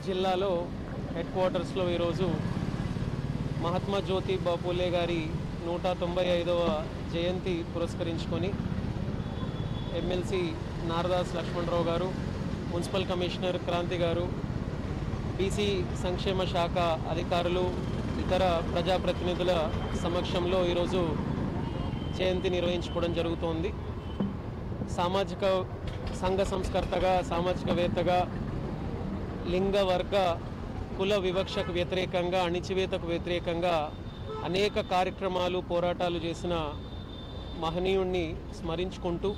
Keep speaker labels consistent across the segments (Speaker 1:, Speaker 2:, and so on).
Speaker 1: జిల్లాలో హెడ్ క్వార్టర్స్లో ఈరోజు మహాత్మా జ్యోతి బాపులే గారి నూట తొంభై ఐదవ జయంతి పురస్కరించుకొని ఎమ్మెల్సీ నారదాస్ లక్ష్మణరావు గారు మున్సిపల్ కమిషనర్ క్రాంతి గారు బీసీ సంక్షేమ శాఖ అధికారులు ఇతర ప్రజాప్రతినిధుల సమక్షంలో ఈరోజు జయంతి నిర్వహించుకోవడం జరుగుతోంది సామాజిక సంఘ సంస్కర్తగా సామాజికవేత్తగా లింగ వర్గ కుల వివక్షకు వ్యతిరేకంగా అణిచివేతకు వ్యతిరేకంగా అనేక కార్యక్రమాలు పోరాటాలు చేసిన మహనీయుణ్ణి స్మరించుకుంటూ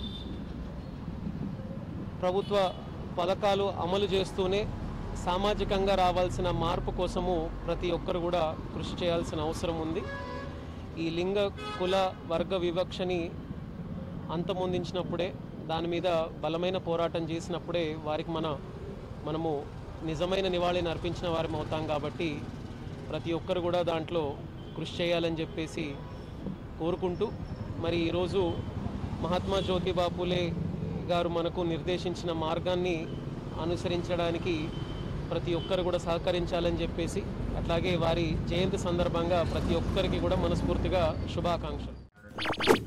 Speaker 1: ప్రభుత్వ పథకాలు అమలు చేస్తూనే సామాజికంగా రావాల్సిన మార్పు కోసము ప్రతి ఒక్కరు కూడా కృషి చేయాల్సిన అవసరం ఉంది ఈ లింగ కుల వర్గ వివక్షని అంతమొందించినప్పుడే దాని మీద బలమైన పోరాటం చేసినప్పుడే వారికి మన మనము నిజమైన నివాళిని అర్పించిన వారం అవుతాం కాబట్టి ప్రతి ఒక్కరు కూడా దాంట్లో కృషి చేయాలని చెప్పేసి కోరుకుంటూ మరి ఈరోజు మహాత్మా జ్యోతిబా పూలే గారు మనకు నిర్దేశించిన మార్గాన్ని అనుసరించడానికి ప్రతి ఒక్కరు కూడా సహకరించాలని చెప్పేసి అట్లాగే వారి జయంతి సందర్భంగా ప్రతి ఒక్కరికి కూడా మనస్ఫూర్తిగా శుభాకాంక్షలు